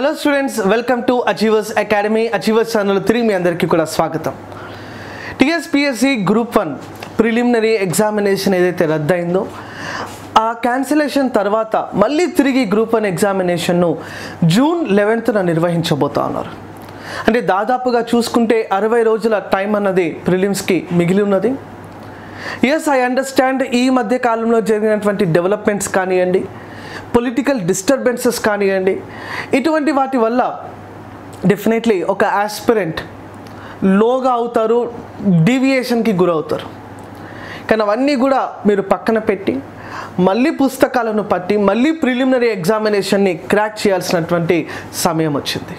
hello students welcome to Achievers Academy Achievers channel తిరిగి మీ అందరికీ కూడా స్వాగతం TSPSC group one preliminary examination ఏదైతే రద్దయిందో ఆ క్యాన్సిలేషన్ తర్వాత మళ్ళీ తిరిగి గ్రూప్ వన్ ఎగ్జామినేషన్ను జూన్ లెవెన్త్న నిర్వహించబోతా ఉన్నారు అంటే దాదాపుగా చూసుకుంటే అరవై రోజుల టైం అన్నది ప్రిలిమ్స్కి మిగిలి ఉన్నది ఎస్ ఐ అండర్స్టాండ్ ఈ మధ్య కాలంలో జరిగినటువంటి డెవలప్మెంట్స్ కానివ్వండి పొలిటికల్ డిస్టర్బెన్సెస్ కానివ్వండి ఇటువంటి వాటి వల్ల డెఫినెట్లీ ఒక ఆస్పిరెంట్ లోగా అవుతారు డీవియేషన్కి గురవుతారు కానీ అవన్నీ కూడా మీరు పక్కన పెట్టి మళ్ళీ పుస్తకాలను పట్టి మళ్ళీ ప్రిలిమినరీ ఎగ్జామినేషన్ని క్రాక్ చేయాల్సినటువంటి సమయం వచ్చింది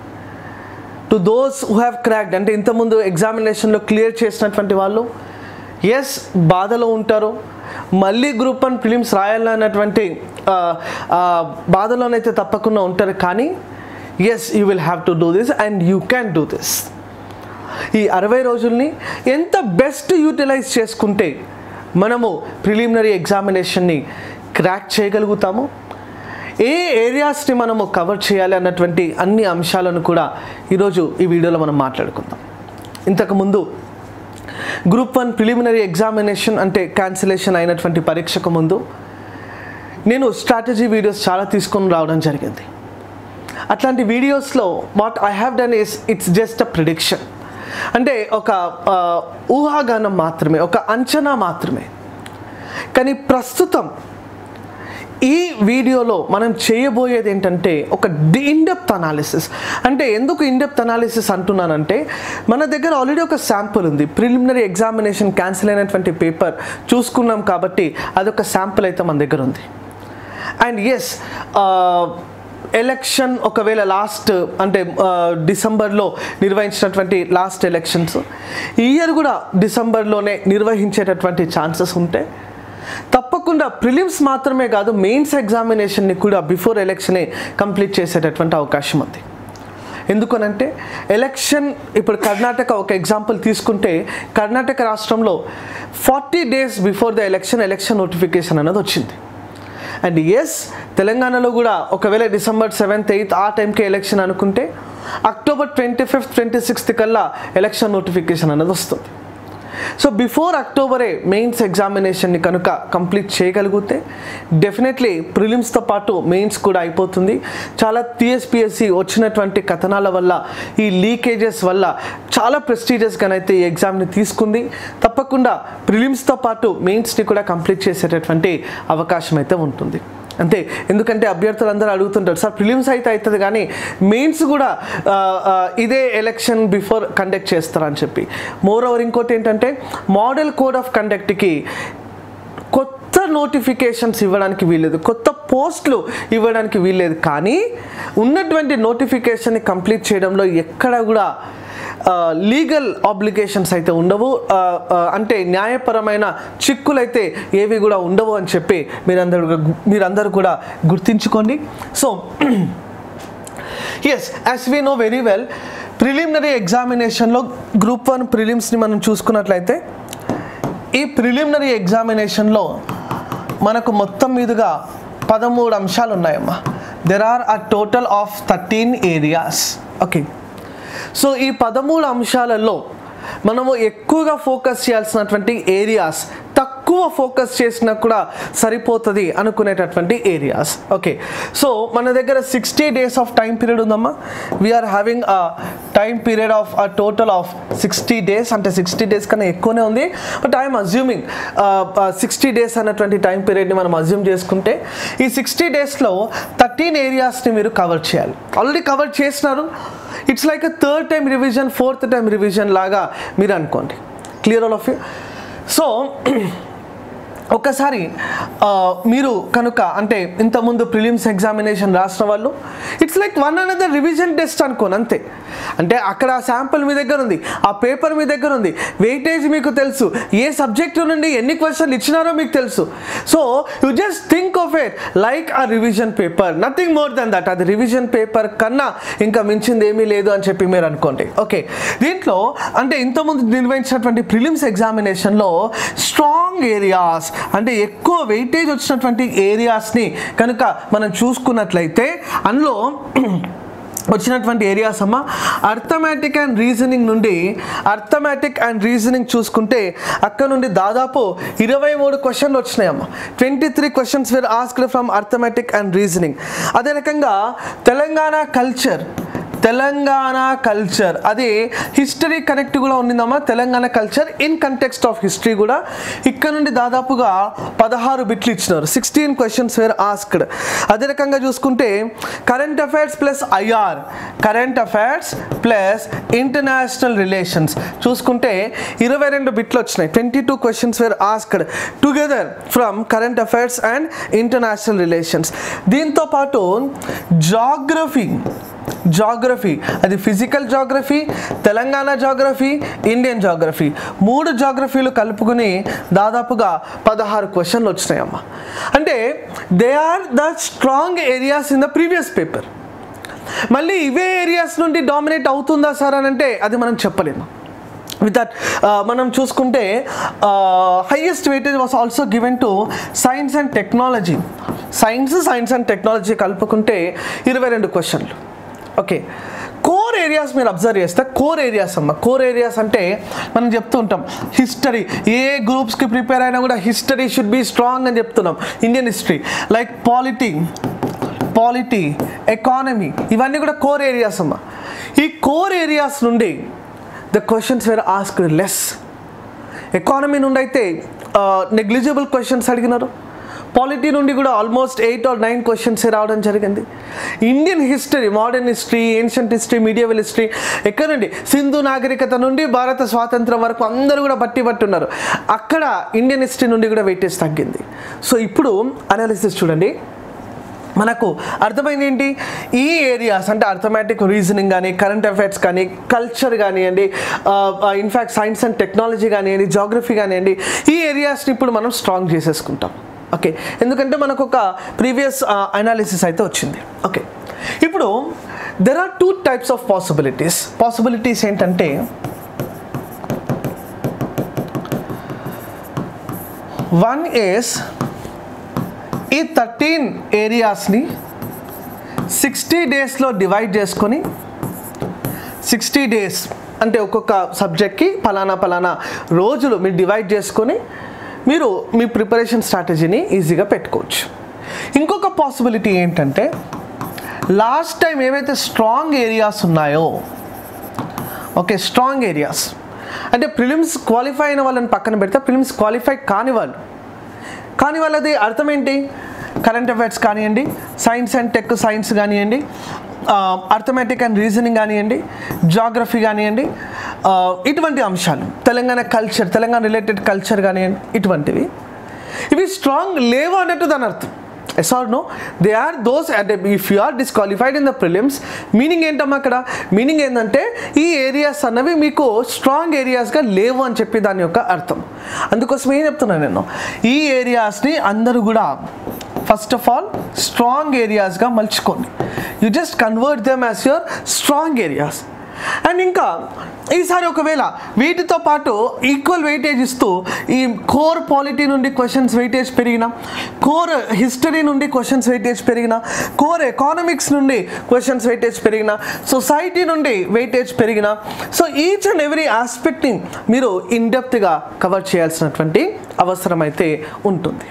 to those who have cracked అంటే ఇంతకుముందు ఎగ్జామినేషన్లో క్లియర్ చేసినటువంటి వాళ్ళు ఎస్ బాధలో ఉంటారు మళ్ళీ గ్రూప్ వన్ ఫిలిమ్స్ రాయాలన్నటువంటి ఆ, ఆ, బాధలోనైతే తప్పకుండా ఉంటారు కానీ as you will have to do this and you can do this ఈ అరవై రోజుల్ని ఎంత బెస్ట్ యూటిలైజ్ చేసుకుంటే మనము ప్రిలిమినరీ ఎగ్జామినేషన్ని క్రాక్ చేయగలుగుతాము ఏ ఏరియాస్ని మనము కవర్ చేయాలి అన్నటువంటి అన్ని అంశాలను కూడా ఈరోజు ఈ వీడియోలో మనం మాట్లాడుకుందాం ఇంతకుముందు గ్రూప్ వన్ ప్రిలిమినరీ ఎగ్జామినేషన్ అంటే క్యాన్సిలేషన్ అయినటువంటి పరీక్షకు ముందు నేను స్ట్రాటజీ వీడియోస్ చాలా తీసుకొని రావడం జరిగింది అట్లాంటి వీడియోస్లో what I have done is it's just a prediction అంటే ఒక ఆ, ఊహాగానం మాత్రమే ఒక అంచనా మాత్రమే కానీ ప్రస్తుతం ఈ వీడియోలో మనం చేయబోయేది ఏంటంటే ఒక ఇన్డెప్త్ అనాలిసిస్ అంటే ఎందుకు ఇన్డెప్త్ అనాలిసిస్ అంటున్నానంటే మన దగ్గర ఆల్రెడీ ఒక శాంపుల్ ఉంది ప్రిలిమినరీ ఎగ్జామినేషన్ క్యాన్సిల్ అయినటువంటి పేపర్ చూసుకున్నాం కాబట్టి అదొక శాంపుల్ అయితే మన దగ్గర ఉంది అండ్ ఎస్ ఎలక్షన్ ఒకవేళ లాస్ట్ అంటే ఆ, డిసెంబర్లో నిర్వహించినటువంటి లాస్ట్ ఎలక్షన్స్ ఈ ఇయర్ కూడా డిసెంబర్లోనే నిర్వహించేటటువంటి ఛాన్సెస్ ఉంటే తప్పకుండా ప్రిలిమ్స్ మాత్రమే కాదు మెయిన్స్ ఎగ్జామినేషన్ని కూడా బిఫోర్ ఎలక్షనే కంప్లీట్ చేసేటటువంటి అవకాశం ఉంది ఎందుకనంటే ఎలక్షన్ ఇప్పుడు కర్ణాటక ఒక ఎగ్జాంపుల్ తీసుకుంటే కర్ణాటక రాష్ట్రంలో forty days before the election election notification అనేది వచ్చింది అండ్ ఎస్ తెలంగాణలో కూడా ఒకవేళ డిసెంబర్ సెవెంత్ ఎయిత్ ఆ టైంకి ఎలక్షన్ అనుకుంటే October twenty fifth twenty sixth కల్లా ఎలక్షన్ నోటిఫికేషన్ అనేది వస్తుంది సో బిఫోర్ అక్టోబరే మెయిన్స్ ఎగ్జామినేషన్ని కనుక కంప్లీట్ చేయగలిగితే డెఫినెట్లీ ప్రిలిమ్స్తో పాటు మెయిన్స్ కూడా అయిపోతుంది చాలా టీఎస్పిఎస్సి వచ్చినటువంటి కథనాల వల్ల ఈ లీకేజెస్ వల్ల చాలా ప్రెస్టీజియస్గానైతే ఈ ఎగ్జామ్ని తీసుకుంది తప్పకుండా ప్రిలిమ్స్తో పాటు మెయిన్స్ని కూడా కంప్లీట్ చేసేటటువంటి అవకాశం అయితే ఉంటుంది అంతే ఎందుకంటే అభ్యర్థులందరూ అడుగుతుంటారు సార్ ప్రిలిమ్స్ అయితే అవుతుంది కానీ మెయిన్స్ కూడా ఆ, ఆ, ఇదే ఎలక్షన్ బిఫోర్ కండక్ట్ చేస్తారని చెప్పి మోర్ ఓవర్ ఇంకోటి ఏంటంటే మోడల్ కోడ్ ఆఫ్ కండక్ట్కి కొత్త నోటిఫికేషన్స్ ఇవ్వడానికి వీల్లేదు కొత్త పోస్టులు ఇవ్వడానికి వీల్లేదు కానీ ఉన్నటువంటి నోటిఫికేషన్ని కంప్లీట్ చేయడంలో ఎక్కడ కూడా లీగల్ ఆబ్లిగేషన్స్ అయితే ఉండవు ఆ, ఆ, అంటే న్యాయపరమైన చిక్కులైతే ఏవి కూడా ఉండవు అని చెప్పి మీరందరూ మీరందరూ కూడా గుర్తించుకోండి so as as we know very well preliminary ఎగ్జామినేషన్లో గ్రూప్ వన్ ప్రిలిమ్స్ని మనం చూసుకున్నట్లయితే ఈ ప్రిలిమినరీ ఎగ్జామినేషన్లో మనకు మొత్తం మీదుగా పదమూడు అంశాలు ఉన్నాయమ్మా there are a total of thirteen areas okay so ఈ పదమూడు అంశాలలో మనము ఎక్కువగా ఫోకస్ చేయాల్సినటువంటి ఏరియాస్ తక్కువ ఫోకస్ చేసినా కూడా సరిపోతుంది అనుకునేటటువంటి ఏరియాస్ ఓకే సో మన దగ్గర sixty days of time period ఉందమ్మా we're having a time period of a total of sixty days అంటే సిక్స్టీ డేస్ కన్నా ఎక్కువనే ఉంది but I'm assuming sixty days అన్నటువంటి టైం పీరియడ్ని మనం అజ్యూమ్ చేసుకుంటే ఈ సిక్స్టీ డేస్లో థర్టీన్ ఏరియాస్ని మీరు కవర్ చేయాలి ఆల్రెడీ కవర్ చేసినారు it's like a third time revision fourth time revision లాగా మీరు అనుకోండి clear all of you so ఒకసారి ఆ, మీరు కనుక అంటే ఇంతకుముందు ప్రిలిమ్స్ ఎగ్జామినేషన్ రాసిన వాళ్ళు it's like one another revision test అనుకోను అంతే అంటే అక్కడ ఆ శాంపుల్ మీ దగ్గర ఉంది ఆ పేపర్ మీ దగ్గర ఉంది వెయిటేజ్ మీకు తెలుసు ఏ సబ్జెక్ట్ నుండి ఎన్ని క్వశ్చన్లు ఇచ్చినారో మీకు తెలుసు so you just think of it like a revision paper nothing more than that అది రివిజన్ పేపర్ కన్నా ఇంకా మించింది ఏమీ లేదు అని చెప్పి మీరు అనుకోండి ఓకే దీంట్లో అంటే ఇంతకుముందు నిర్వహించినటువంటి ప్రిలిమ్స్ ఎగ్జామినేషన్లో స్ట్రాంగ్ ఏరియాస్ అంటే ఎక్కువ వెయిటేజ్ వచ్చినటువంటి ఏరియాస్ని కనుక మనం చూసుకున్నట్లయితే అందులో వచ్చినటువంటి ఏరియాస్ అమ్మ అర్థమెటిక్ అండ్ రీజనింగ్ నుండి అర్థమెటిక్ అండ్ రీజనింగ్ చూసుకుంటే అక్కడ నుండి దాదాపు ఇరవై మూడు క్వశ్చన్లు వచ్చినాయమ్మ twenty three questions were asked from arithmetic and reasoning అదే రకంగా తెలంగాణ కల్చర్ తెలంగాణ కల్చర్ అది హిస్టరీ కనెక్ట్ కూడా ఉండిందమ్మా Telangana culture in context of history కూడా ఇక్కడ నుండి దాదాపుగా పదహారు బిట్లు ఇచ్చినారు సిక్స్టీన్ క్వశ్చన్స్ వేర్ ఆస్క్డ్ అదే రకంగా చూసుకుంటే current affairs plus IR current affairs plus international relations చూసుకుంటే ఇరవై రెండు బిట్లు వచ్చినాయి twenty two questions were asked together from current affairs and international relations దీంతో పాటు జాగ్రఫీ జాగ్రఫీ అది physical geography Telangana geography Indian geography మూడు జాగ్రఫీలు కలుపుకుని దాదాపుగా పదహారు క్వశ్చన్లు వచ్చినాయమ్మ అంటే they are the strong areas in the previous paper మళ్ళీ ఇవే ఏరియాస్ నుండి డామినేట్ అవుతుందా సార్ అని అంటే అది మనం చెప్పలేము విత్ దట్ మనం చూసుకుంటే highest weightage was also given to science and technology science science and technology కలుపుకుంటే ఇరవై రెండు క్వశ్చన్లు ఓకే కోర్ ఏరియాస్ మీరు అబ్జర్వ్ చేస్తే కోర్ ఏరియాస్ అమ్మ కోర్ ఏరియాస్ అంటే మనం చెప్తూ ఉంటాం హిస్టరీ ఏ గ్రూప్స్కి ప్రిపేర్ అయినా కూడా హిస్టరీ షుడ్ బి స్ట్రాంగ్ అని చెప్తున్నాం Indian history like polity polity economy ఇవన్నీ కూడా కోర్ ఏరియాస్ అమ్మ ఈ కోర్ ఏరియాస్ నుండి the questions were asked less economy నుండి అయితే నెగ్లిజిబుల్ క్వశ్చన్స్ అడిగినారు పాలిటీ నుండి కూడా almost eight or nine questions రావడం జరిగింది Indian history modern history ancient history medieval history ఎక్కడ నుండి సింధు నాగరికత నుండి భారత స్వాతంత్రం వరకు అందరూ కూడా బట్టి పట్టున్నారు అక్కడ ఇండియన్ హిస్టరీ నుండి కూడా వెయిటేజ్ తగ్గింది సో ఇప్పుడు అనాలిసిస్ చూడండి మనకు అర్థమైంది ఏంటి ఈ ఏరియాస్ అంటే అర్థమెటిక్ రీజనింగ్ కానీ కరెంట్ అఫైర్స్ కానీ కల్చర్ కానివ్వండి ఇన్ఫ్యాక్ట్ సైన్స్ అండ్ టెక్నాలజీ కానివ్వండి జాగ్రఫీ కానివ్వండి ఈ ఏరియాస్ని ఇప్పుడు మనం స్ట్రాంగ్ చేసేసుకుంటాం ఓకే ఎందుకంటే మనకు ఒక ప్రీవియస్ అనాలిసిస్ అయితే వచ్చింది ఓకే ఇప్పుడు there are two types of possibilities possibilities ఏంటంటే వన్ ఈస్ ఈ థర్టీన్ ఏరియాస్ని సిక్స్టీ డేస్లో డివైడ్ చేసుకొని సిక్స్టీ డేస్ అంటే ఒక్కొక్క సబ్జెక్ట్కి పలానా పలానా రోజులు మీరు డివైడ్ చేసుకొని మీరు మీ ప్రిపరేషన్ స్ట్రాటజీని ఈజీగా పెట్టుకోవచ్చు ఇంకొక పాసిబిలిటీ ఏంటంటే లాస్ట్ టైం ఏవైతే స్ట్రాంగ్ ఏరియాస్ ఉన్నాయో ఓకే స్ట్రాంగ్ ఏరియాస్ అంటే ప్రిలిమ్స్ క్వాలిఫై అయిన వాళ్ళని పక్కన పెడితే ప్రిలిమ్స్ క్వాలిఫై కాని వాళ్ళు కానీ వాళ్ళది అర్థం ఏంటి కరెంట్ అఫైర్స్ కానివ్వండి సైన్స్ అండ్ టెక్ సైన్స్ కానివ్వండి అర్థమెటిక్ అండ్ రీజనింగ్ కానివ్వండి జాగ్రఫీ కానివ్వండి ఆ, ఇటువంటి అంశాలు Telangana culture Telangana related culture కానివ్వండి ఇటువంటివి ఇవి స్ట్రాంగ్ లేవు అన్నట్టు దాని అర్థం yes or no they are those అంటే if you are disqualified in the prelims meaning ఏంటమ్మా అక్కడ మీనింగ్ ఏంటంటే ఈ ఏరియాస్ అన్నవి మీకు స్ట్రాంగ్ ఏరియాస్గా లేవు అని చెప్పి దాని యొక్క అర్థం అందుకోసం ఏం చెప్తున్నాను నేను ఈ ఏరియాస్ని అందరూ కూడా ఫస్ట్ ఆఫ్ ఆల్ స్ట్రాంగ్ ఏరియాస్గా మలుచుకోండి you just convert them as your strong areas and ఇంకా ఈసారి ఒకవేళ వీటితో పాటు ఈక్వల్ వెయిటేజ్ ఇస్తూ ఈ కోర్ పాలిటీ నుండి క్వశ్చన్స్ వెయిటేజ్ పెరిగిన కోర్ హిస్టరీ నుండి క్వశ్చన్స్ వెయిటేజ్ పెరిగిన కోర్ ఎకానమిక్స్ నుండి క్వశ్చన్స్ వెయిటేజ్ పెరిగిన సొసైటీ నుండి వెయిటేజ్ పెరిగిన సో ఈచ్ అండ్ ఎవ్రీ ఆస్పెక్ట్ని మీరు ఇన్డెప్త్గా కవర్ చేయాల్సినటువంటి అవసరం అయితే ఉంటుంది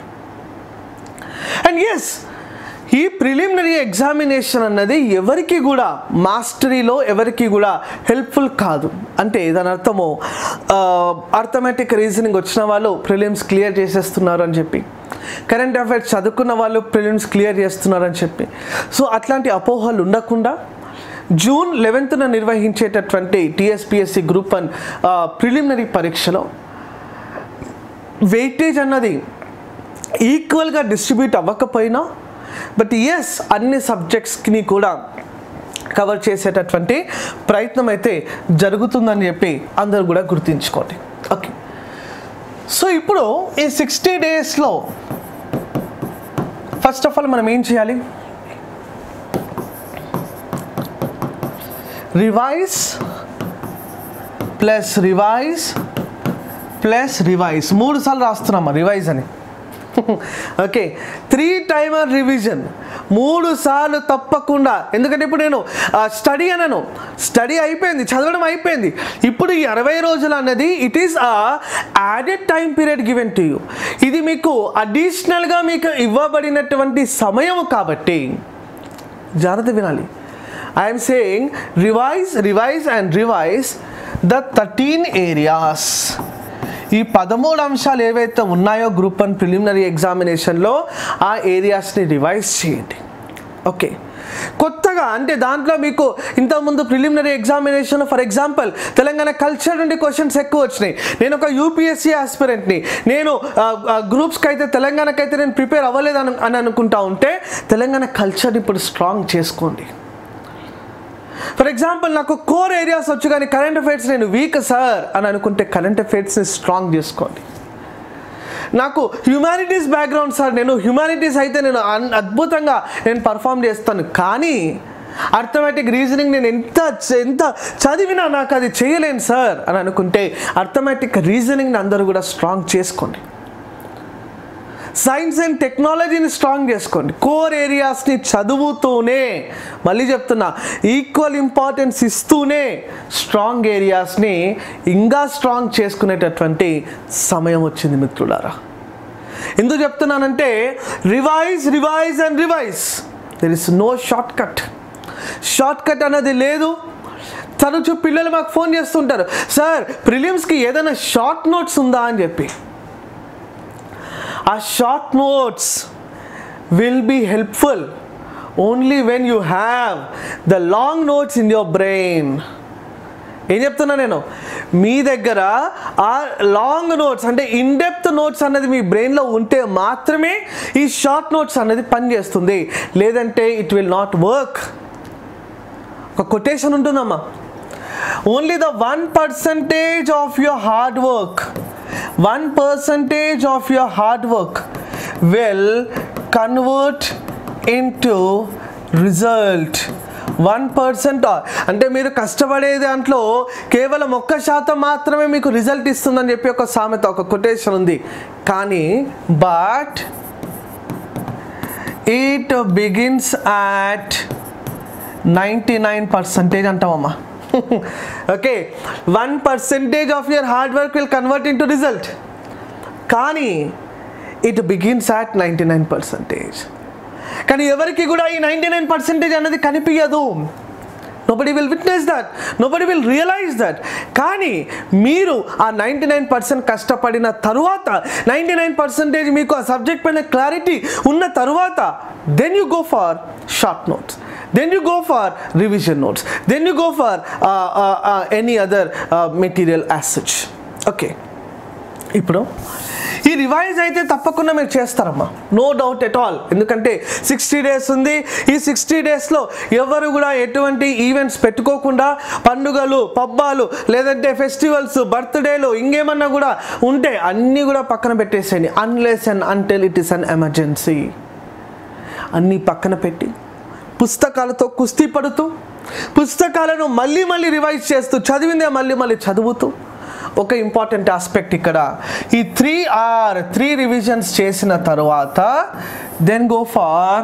అండ్ ఎస్ ఈ ప్రిలిమినరీ ఎగ్జామినేషన్ అన్నది ఎవరికి కూడా మాస్టరీలో ఎవరికి కూడా హెల్ప్ఫుల్ కాదు అంటే దాని అర్థము అర్థమెటిక్ రీజనింగ్ వచ్చిన వాళ్ళు ప్రిలిమ్స్ క్లియర్ చేసేస్తున్నారు అని చెప్పి కరెంట్ అఫైర్స్ చదువుకున్న వాళ్ళు ప్రిలిమ్స్ క్లియర్ చేస్తున్నారు అని చెప్పి సో అట్లాంటి అపోహలు ఉండకుండా జూన్ లెవెన్త్న నిర్వహించేటటువంటి టీఎస్పిఎస్సి గ్రూప్ వన్ ప్రిలిమినరీ పరీక్షలో వెయిటేజ్ అన్నది ఈక్వల్గా డిస్ట్రిబ్యూట్ అవ్వకపోయినా బట్ ఎస్ అన్ని సబ్జెక్ట్స్ని కూడా కవర్ చేసేటటువంటి ప్రయత్నం అయితే జరుగుతుందని చెప్పి అందరూ కూడా గుర్తుంచుకోండి ఓకే సో ఇప్పుడు ఈ సిక్స్టీ డేస్లో ఫస్ట్ ఆఫ్ ఆల్ మనం ఏం చేయాలి revise plus revise plus revise మూడు సార్లు రాస్తున్నామా రివైజ్ అని ఓకే త్రీ టైమర్ రివిజన్ మూడు సార్లు తప్పకుండా ఎందుకంటే ఇప్పుడు నేను స్టడీ అనను స్టడీ అయిపోయింది చదవడం అయిపోయింది ఇప్పుడు ఈ అరవై రోజులు అన్నది it is a added time period given to you ఇది మీకు అడిషనల్గా మీకు ఇవ్వబడినటువంటి సమయం కాబట్టి జాగ్రత్త వినాలి I'm saying revise revise and revise the thirteen areas ఈ పదమూడు అంశాలు ఏవైతే ఉన్నాయో గ్రూప్ వన్ ప్రిలిమినరీ ఎగ్జామినేషన్లో ఆ ఏరియాస్ని రివైజ్ చేయండి ఓకే కొత్తగా అంటే దాంట్లో మీకు ఇంతకుముందు preliminary examination for example Telangana culture నుండి క్వశ్చన్స్ ఎక్కువ వచ్చినాయి నేను ఒక యూపీఎస్సీ ఆస్పిరెంట్ని నేను గ్రూప్స్కి అయితే తెలంగాణకైతే నేను ప్రిపేర్ అవ్వలేదు అని అని అనుకుంటా ఉంటే తెలంగాణ కల్చర్ ఇప్పుడు స్ట్రాంగ్ చేసుకోండి ఫర్ ఎగ్జాంపుల్ నాకు కోర్ ఏరియాస్ వచ్చు కానీ కరెంట్ అఫైర్స్ నేను వీక్ సార్ అని అనుకుంటే కరెంట్ అఫైర్స్ని స్ట్రాంగ్ చేసుకోండి నాకు హ్యుమానిటీస్ బ్యాక్గ్రౌండ్ సార్ నేను హ్యుమానిటీస్ అయితే నేను అన్- అద్భుతంగా నేను పర్ఫామ్ చేస్తాను కానీ అర్థమెటిక్ రీజనింగ్ నేను ఎంత ఎంత చదివినా నాకు అది చేయలేను సార్ అని అనుకుంటే అర్థమెటిక్ రీజనింగ్ని అందరూ కూడా స్ట్రాంగ్ చేసుకోండి సైన్స్ అండ్ టెక్నాలజీని స్ట్రాంగ్ చేసుకోండి కోర్ ఏరియాస్ని చదువుతూనే మళ్ళీ చెప్తున్నా ఈక్వల్ ఇంపార్టెన్స్ ఇస్తూనే స్ట్రాంగ్ ఏరియాస్ని ఇంకా స్ట్రాంగ్ చేసుకునేటటువంటి సమయం వచ్చింది మిత్రులారా ఎందుకు చెప్తున్నానంటే revise revise and revise there is no shortcut shortcut అనేది లేదు తరచు పిల్లలు మాకు ఫోన్ చేస్తుంటారు సార్ ప్రిలిమ్స్కి ఏదైనా షార్ట్ నోట్స్ ఉందా అని చెప్పి ఆ short notes will be helpful only when you have the long notes in your brain ఏం చెప్తున్నా నేను మీ దగ్గర ఆ లాంగ్ నోట్స్ అంటే ఇన్ డెప్త్ నోట్స్ అన్నది మీ బ్రెయిన్లో ఉంటే మాత్రమే ఈ షార్ట్ నోట్స్ అనేది పనిచేస్తుంది లేదంటే ఇట్ విల్ నాట్ వర్క్ ఒక కొటేషన్ ఉంటుందమ్మా only the one percentage of your hard work one percentage of your hard work will convert in to result one percent అంటే మీరు కష్టపడే దాంట్లో కేవలం ఒక్క శాతం మాత్రమే మీకు రిజల్ట్ ఇస్తుందని చెప్పి ఒక సామెత ఒక కొటేషన్ ఉంది కానీ but it begins at ninety nine percentage అంటామమ్మా okay one percentage of your hard work will convert in to result కానీ it begins at ninety nine percentage కానీ ఎవరికి కూడా ఈ నైంటీ నైన్ పర్సెంటేజ్ అనేది కనిపించదు nobody will witness that nobody will realise that కానీ మీరు ఆ నైంటీ నైన్ పర్సెంట్ కష్టపడిన తరువాత నైంటీ నైన్ పర్సెంటేజ్ మీకు ఆ సబ్జెక్ట్ పైన క్లారిటీ ఉన్న తరువాత then you go for short notes then you go for revision notes then you go for any other material as such okay ఇప్పుడు ఈ రివైజ్ అయితే తప్పకుండా మీరు చేస్తారమ్మా నో డౌట్ ఎట్ ఆల్ ఎందుకంటే సిక్స్టీ డేస్ ఉంది ఈ సిక్స్టీ డేస్లో ఎవరు కూడా ఎటువంటి ఈవెంట్స్ పెట్టుకోకుండా పండుగలు పబ్బాలు లేదంటే ఫెస్టివల్స్ బర్త్డేలు ఇంకేమన్నా కూడా ఉంటే అన్నీ కూడా పక్కన పెట్టేసేయండి unless and until it is an emergency అన్నీ పక్కన పెట్టి పుస్తకాలతో కుస్తీ పడుతూ పుస్తకాలను మళ్ళీ మళ్ళీ రివైజ్ చేస్తూ చదివిందే మళ్ళీ మళ్ళీ చదువుతూ ఒక ఇంపార్టెంట్ ఆస్పెక్ట్ ఇక్కడ ఈ త్రీ ఆర్ త్రీ రివిజన్స్ చేసిన తర్వాత then go for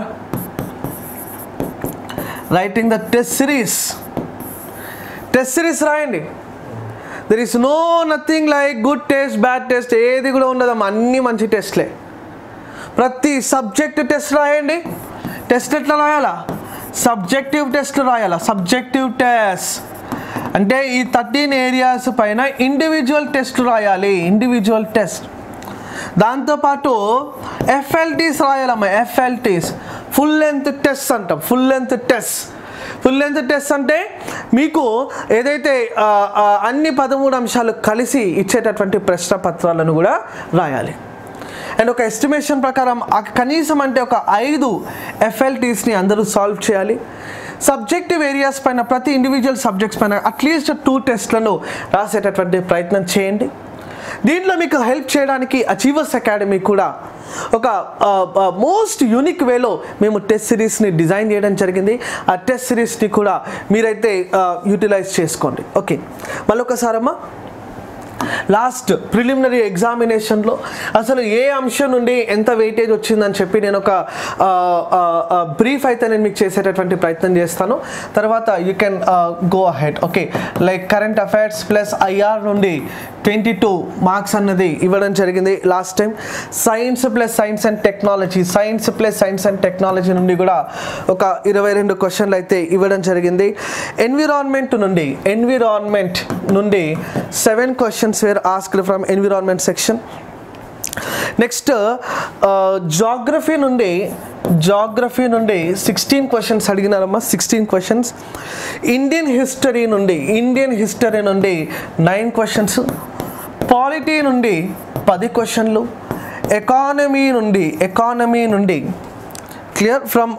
writing the test series test series రాయండి there is no nothing like good test bad test ఏది కూడా ఉండదమ్మా అన్నీ మంచి టెస్ట్లే ప్రతి సబ్జెక్ట్ టెస్ట్ రాయండి టెస్ట్ ఎట్లా రాయాలా సబ్జెక్టివ్ టెస్ట్ రాయాలా సబ్జెక్టివ్ టెస్ట్ అంటే ఈ థర్టీన్ ఏరియాస్ పైన ఇండివిజువల్ టెస్ట్ రాయాలి ఇండివిజువల్ టెస్ట్ దాంతోపాటు ఎఫ్ఎల్టీస్ రాయాలమ్మా ఎఫ్ఎల్టీస్ ఫుల్ లెంత్ టెస్ట్ అంటాం full length test full length test అంటే మీకు ఏదైతే ఆ, ఆ, అన్ని పదమూడు అంశాలు కలిసి ఇచ్చేటటువంటి ప్రశ్న పత్రాలను కూడా రాయాలి అండ్ ఒక ఎస్టిమేషన్ ప్రకారం ఆ కనీసం అంటే ఒక ఐదు ఎఫ్ఎల్టీస్ని అందరూ సాల్వ్ చేయాలి సబ్జెక్టివ్ ఏరియాస్ పైన ప్రతి ఇండివిజువల్ సబ్జెక్ట్స్ పైన అట్లీస్ట్ టూ టెస్ట్లను రాసేటటువంటి ప్రయత్నం చేయండి దీంట్లో మీకు హెల్ప్ చేయడానికి అచీవర్స్ అకాడమీ కూడా ఒక మోస్ట్ యూనిక్ వేలో మేము టెస్ట్ సిరీస్ని డిజైన్ చేయడం జరిగింది ఆ టెస్ట్ సిరీస్ని కూడా మీరైతే యూటిలైజ్ చేసుకోండి ఓకే మళ్ళొకసారమ్మా లాస్ట్ ప్రిలిమినరీ ఎగ్జామినేషన్లో అసలు ఏ అంశం నుండి ఎంత వెయిటేజ్ వచ్చిందని చెప్పి నేను ఒక బ్రీఫ్ అయితే నేను మీకు చేసేటటువంటి ప్రయత్నం చేస్తాను తర్వాత you can go ahead okay like current affairs plus IR నుండి ట్వంటీ టూ మార్క్స్ అన్నది ఇవ్వడం జరిగింది last time science plus science and technology science plus science and technology నుండి కూడా ఒక ఇరవై రెండు క్వశ్చన్లు అయితే ఇవ్వడం జరిగింది ఎన్విరాన్మెంట్ నుండి ఎన్విరాన్మెంట్ నుండి seven questions were asked from environment section next geography నుండి జాగ్రఫీ నుండి సిక్స్టీన్ క్వశ్చన్స్ అడిగినారమ్మా సిక్స్టీన్ క్వశ్చన్స్ ఇండియన్ హిస్టరీ నుండి ఇండియన్ హిస్టరీ నుండి నైన్ క్వశ్చన్స్ పాలిటీ నుండి పది క్వశ్చన్లు ఎకానమీ నుండి ఎకానమీ నుండి clear from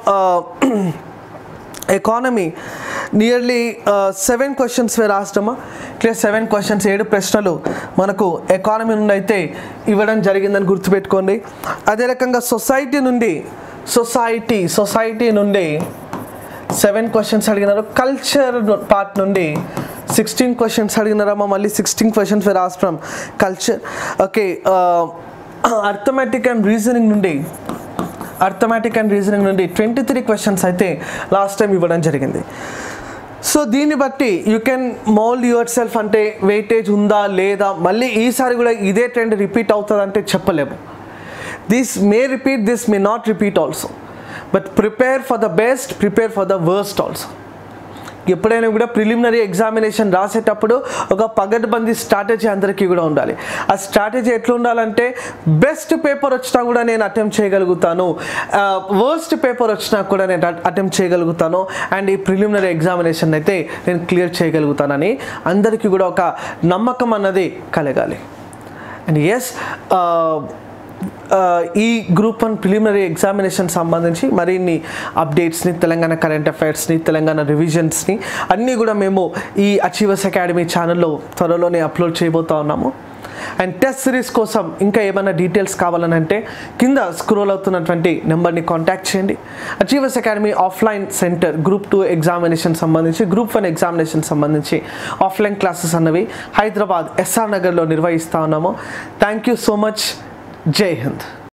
economy nearly seven questions were రాష్ట్రమా క్లియర్ సెవెన్ క్వశ్చన్స్ ఏడు ప్రశ్నలు మనకు ఎకానమీ నుండి అయితే ఇవ్వడం జరిగిందని గుర్తుపెట్టుకోండి అదే రకంగా సొసైటీ నుండి సొసైటీ సొసైటీ నుండి సెవెన్ క్వశ్చన్స్ అడిగినారు కల్చర్ పార్ట్ నుండి సిక్స్టీన్ క్వశ్చన్స్ అడిగినారమ్మా మళ్ళీ సిక్స్టీన్ క్వశ్చన్స్ వేర్ ఆస్ from culture okay arithmetic and reasoning నుండి అర్థమెటిక్ అండ్ రీజనింగ్ నుండి ట్వంటీ త్రీ క్వశ్చన్స్ అయితే లాస్ట్ టైం ఇవ్వడం జరిగింది సో దీన్ని బట్టి you can mould yourself అంటే వెయిటేజ్ ఉందా లేదా మళ్ళీ ఈసారి కూడా ఇదే ట్రెండ్ రిపీట్ అవుతుంది అంటే చెప్పలేము this may repeat this may not repeat also but prepare for the best prepare for the worst also ఎప్పుడైనా కూడా ప్రిలిమినరీ ఎగ్జామినేషన్ రాసేటప్పుడు ఒక పగడ్బందీ స్ట్రాటజీ అందరికీ కూడా ఉండాలి ఆ స్ట్రాటజీ ఎట్లా ఉండాలంటే బెస్ట్ పేపర్ వచ్చినా కూడా నేను అటెంప్ట్ చేయగలుగుతాను వర్స్ట్ పేపర్ వచ్చినా కూడా నేను అటెంప్ట్ చేయగలుగుతాను అండ్ ఈ ప్రిలిమినరీ ఎగ్జామినేషన్ అయితే నేను క్లియర్ చేయగలుగుతానని అందరికీ కూడా ఒక నమ్మకం అన్నది కలగాలి అండ్ ఎస్ ఈ గ్రూప్ వన్ ప్రిలిమినరీ ఎగ్జామినేషన్ సంబంధించి మరిన్ని అప్డేట్స్ని తెలంగాణ కరెంట్ అఫైర్స్ని తెలంగాణ రివిజన్స్ని అన్నీ కూడా మేము ఈ అచీవర్స్ అకాడమీ ఛానల్లో త్వరలోనే అప్లోడ్ చేయబోతా ఉన్నాము అండ్ టెస్ట్ సిరీస్ కోసం ఇంకా ఏమైనా డీటెయిల్స్ కావాలని అంటే కింద స్క్రోల్ అవుతున్నటువంటి నెంబర్ని కాంటాక్ట్ చేయండి achievers academy offline centre group two examination సంబంధించి గ్రూప్ వన్ ఎగ్జామినేషన్ సంబంధించి ఆఫ్లైన్ క్లాసెస్ అన్నవి హైదరాబాద్ ఎస్ఆర్ నగర్లో నిర్వహిస్తా ఉన్నాము థ్యాంక్ యూ సో మచ్ జై హింద్